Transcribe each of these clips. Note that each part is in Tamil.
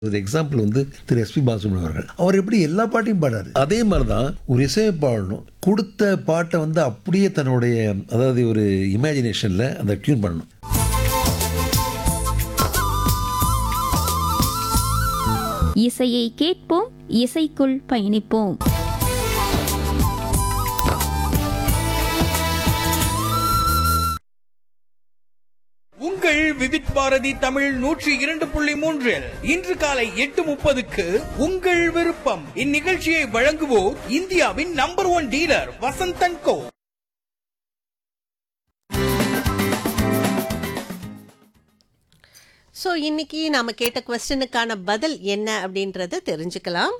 ஒரு எக்ஸாம்பிள் வந்து திரு எஸ்பி பாலசுப்ரமணியம் அவர்கள் அவர் எப்படி எல்லா பாட்டையும் பாடாரு அதே மாதிரி தான் ஒரு இசையமைப்பாளனும் கொடுத்த பாட்டை வந்து அப்படியே தன்னுடைய அதாவது ஒரு இமேஜினேஷனில் அந்த டியூன் பண்ணணும் இசையை கேட்போம் இசைக்குள் பயணிப்போம் உங்கள் விவித் பாரதி தமிழ் நூற்றி இரண்டு புள்ளி மூன்றில் இன்று காலை எட்டு முப்பதுக்கு உங்கள் விருப்பம் இந்நிகழ்ச்சியை வழங்குவோர் இந்தியாவின் number one dealer Vasanthan co so இன்னைக்கு நாம கேட்ட கொஸ்டினுக்கான பதில் என்ன அப்படின்றத தெரிஞ்சுக்கலாம்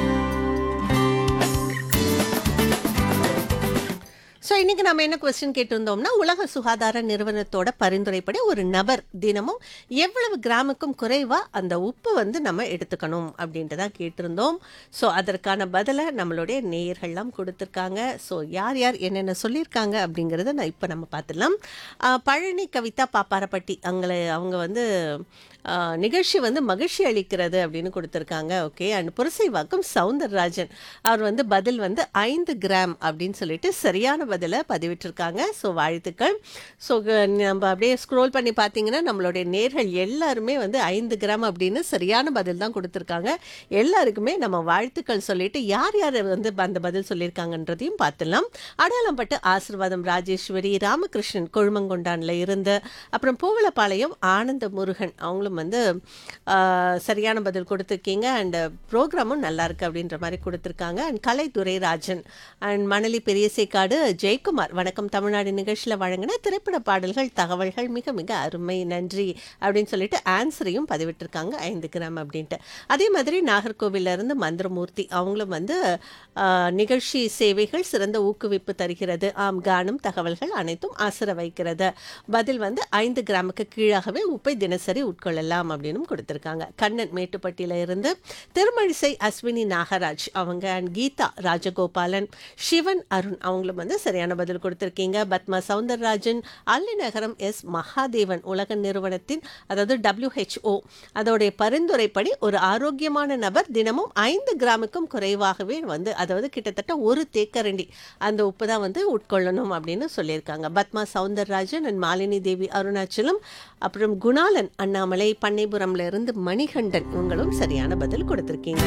ஸோ இன்னைக்கு நம்ம என்ன கொஸ்டின் கேட்டிருந்தோம்னா உலக சுகாதார நிறுவனத்தோட பரிந்துரைப்படி ஒரு நபர் தினமும் எவ்வளவு கிராமுக்கும் குறைவா அந்த உப்பு வந்து நம்ம எடுத்துக்கணும் அப்படின்ட்டு தான் கேட்டிருந்தோம் ஸோ அதற்கான பதிலை நம்மளுடைய நேயர்கள்லாம் கொடுத்துருக்காங்க ஸோ யார் யார் என்னென்ன சொல்லியிருக்காங்க அப்படிங்கிறத நான் இப்போ நம்ம பார்த்துடலாம் ஆஹ் பழனி கவிதா பாப்பாரப்பட்டி அங்கே அவங்க வந்து ஆஹ் நிகழ்ச்சி வந்து மகிழ்ச்சி அளிக்கிறது அப்படின்னு கொடுத்துருக்காங்க ஓகே அண்ட் புரசைவாக்கம் சவுந்தரராஜன் அவர் வந்து பதில் வந்து ஐந்து கிராம் அப்படின்னு சொல்லிட்டு சரியான பதிலை பதிவிட்டிருக்காங்க ஸோ வாழ்த்துக்கள் ஸோ நம்ம அப்படியே ஸ்க்ரோல் பண்ணி பார்த்தீங்கன்னா நம்மளுடைய நேர்கள் எல்லாருமே வந்து ஐந்து கிராம் அப்படின்னு சரியான பதில் தான் கொடுத்துருக்காங்க எல்லாருக்குமே நம்ம வாழ்த்துக்கள் சொல்லிட்டு யார் யார் வந்து அந்த பதில் சொல்லியிருக்காங்கன்றதையும் பார்த்துலாம் அடையாளம்பட்டு ஆசிர்வாதம் ராஜேஸ்வரி ராமகிருஷ்ணன் கொழுமங்கொண்டான்ல இருந்து அப்புறம் பூவலப்பாளையம் ஆனந்த முருகன் அவங்களும் வந்து ஆஹ், சரியான பதில் கொடுத்துருக்கீங்க அண்ட் ப்ரோக்ராமும் நல்லா இருக்கு அப்படின்ற மாதிரி கொடுத்துருக்காங்க அண்ட் கலை துரைராஜன் அண்ட் மணலி பெரியசைக்காடு ஜெயக்குமார் வணக்கம் தமிழ்நாடு நிகழ்ச்சியில் வழங்கின திரைப்பட பாடல்கள் தகவல்கள் மிக மிக அருமை நன்றி அப்படின்னு சொல்லிட்டு ஆன்சரையும் பதிவிட்டிருக்காங்க ஐந்து கிராம் அப்படின்ட்டு அதே மாதிரி நாகர்கோவில்ல இருந்து மந்திரமூர்த்தி அவங்களும் வந்து ஆஹ், நிகழ்ச்சி சேவைகள் சிறந்த ஊக்குவிப்பு தருகிறது ஆம் கானம் தகவல்கள் அனைத்தும் ஆசிர வைக்கிறது பதில் வந்து ஐந்து கிராமுக்கு கீழாகவே உப்பை தினசரி உட்கொள்ளலாம் அப்படின்னு கொடுத்திருக்காங்க கண்ணன் மேட்டுப்பட்டியில இருந்து திருமழிசை அஸ்வினி நாகராஜ் அவங்க அண்ட் கீதா ராஜகோபாலன் சிவன் அருண் அவங்களும் வந்து சரியான பதில் கொடுத்திருக்கீங்க பத்மா சவுந்தரராஜன் அல்லிநகரம் எஸ் மகாதேவன் உலக நிறுவனத்தின் அதாவது WHO அதோடைய பரிந்துரைப்படி ஒரு ஆரோக்கியமான நபர் தினமும் ஐந்து கிராமுக்கும் குறைவாகவே வந்து அதாவது கிட்டத்தட்ட ஒரு தேக்கரண்டி அந்த உப்பு தான் வந்து உட்கொள்ளணும் அப்படின்னு சொல்லியிருக்காங்க பத்மா சவுந்தரராஜன் அண்ட் மாலினி தேவி அருணாச்சலம் அப்புறம் குணாலன் அண்ணாமலை பண்ணைபுரம்ல இருந்து மணிகண்டன் இவங்களும் சரியான பதில் கொடுத்திருக்கீங்க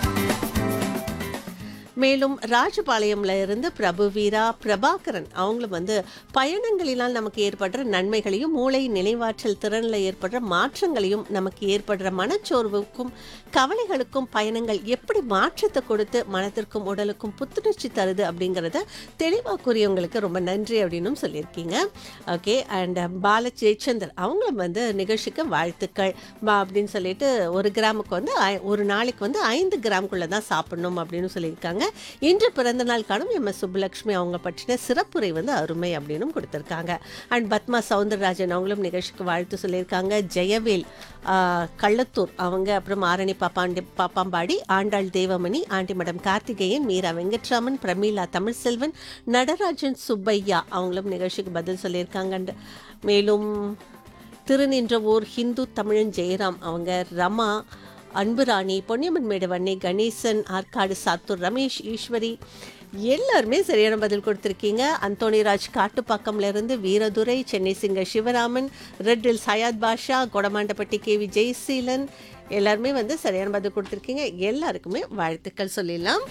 மேலும் ராஜபாளையம்ல இருந்து பிரபு வீரா பிரபாகரன் அவங்களும் வந்து பயணங்களினால் நமக்கு ஏற்படுற நன்மைகளையும் மூளை நினைவாற்றல் திறனில் ஏற்படுற மாற்றங்களையும் நமக்கு ஏற்படுற மனச்சோர்வுக்கும் கவலைகளுக்கும் பயணங்கள் எப்படி மாற்றத்தை கொடுத்து மனத்திற்கும் உடலுக்கும் புத்துணர்ச்சி தருது அப்படிங்கிறத தெளிவாக கூறியவங்களுக்கு ரொம்ப நன்றி அப்படின்னும் சொல்லியிருக்கீங்க ஓகே அண்ட் பால ஜெயச்சந்தர் அவங்களும் வந்து நிகழ்ச்சிக்கு வாழ்த்துக்கள் பா அப்படின்னு சொல்லிட்டு ஒரு கிராமுக்கு வந்து ஐ- ஒரு நாளைக்கு வந்து ஐந்து கிராம்குள்ளே தான் சாப்பிடணும் அப்படின்னு சொல்லியிருக்காங்க இன்று பிறந்த நாள் காணும் எம் எஸ் சுப்புலட்சுமி அவங்க பற்றின சிறப்புரை வந்து அருமை அப்படின்னும் கொடுத்துருக்காங்க அண்ட் பத்மா சவுந்தரராஜன் அவங்களும் நிகழ்ச்சிக்கு வாழ்த்து சொல்லியிருக்காங்க ஜெயவேல் ஆஹ், கள்ளத்தூர் அவங்க அப்புறம் ஆரணி பாப்பாண்டி பாப்பாம்பாடி ஆண்டாள் தேவமணி ஆண்டிமடம் கார்த்திகேயன் மீரா வெங்கட்ராமன் பிரமீளா தமிழ்செல்வன் நடராஜன் சுப்பையா அவங்களும் நிகழ்ச்சிக்கு பதில் சொல்லியிருக்காங்க And மேலும் திருநின்றவூர் ஹிந்து தமிழன் ஜெயராம் அவங்க ரமா அன்புராணி பொன்னியம்மன் மேடுவண்ணி கணேசன் ஆற்காடு சாத்தூர் ரமேஷ் ஈஸ்வரி எல்லாருமே சரியான பதில் கொடுத்துருக்கீங்க அந்தோணிராஜ் காட்டுப்பாக்கம்ல இருந்து வீரதுரை சென்னை சிங்க சிவராமன் ரெட்டில் சயாத் பாஷா கொடமாண்டப்பட்டி கே வி ஜெயசீலன் எல்லாருமே வந்து சரியான பதில் கொடுத்துருக்கீங்க எல்லாருக்குமே வாழ்த்துக்கள் சொல்லிடலாம்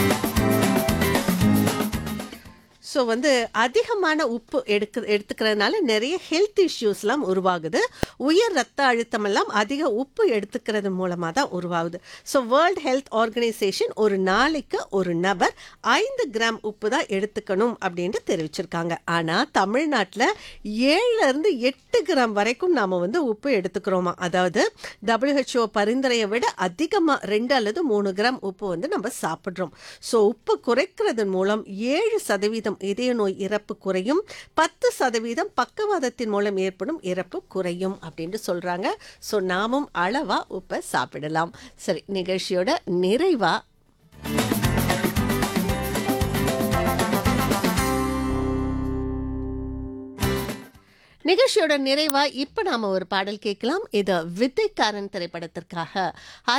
ஸோ வந்து அதிகமான உப்பு எடுக்க எடுத்துக்கிறதுனால நிறைய ஹெல்த் இஷ்யூஸ்லாம் உருவாகுது உயர் ரத்த அழுத்தமெல்லாம் அதிக உப்பு எடுத்துக்கிறது மூலமாக தான் உருவாகுது ஸோ வேர்ல்ட் ஹெல்த் ஆர்கனைசேஷன் ஒரு நாளைக்கு ஒரு நபர் ஐந்து கிராம் உப்பு தான் எடுத்துக்கணும் அப்படின்ட்டு தெரிவிச்சிருக்காங்க ஆனால் தமிழ்நாட்டில் ஏழுலேருந்து எட்டு கிராம் வரைக்கும் நாம் வந்து உப்பு எடுத்துக்கிறோமா அதாவது WHO பரிந்துரையை விட அதிகமாக ரெண்டு அல்லது மூணு கிராம் உப்பு வந்து நம்ம சாப்பிட்றோம் ஸோ உப்பு குறைக்கிறதன் மூலம் ஏழு சதவீதம் இதய நோய் இறப்பு குறையும் பத்து சதவீதம் பக்கவாதத்தின் மூலம் ஏற்படும் இறப்பு குறையும் அப்படின்ட்டு சொல்றாங்க ஸோ நாமும் அளவா உப்பை சாப்பிடலாம் சரி நிகழ்ச்சியோட நிறைவா நிகழ்ச்சியோட நிறைவா இப்ப நாம ஒரு பாடல் கேட்கலாம் இது வித்தைக்காரன் திரைப்படத்திற்காக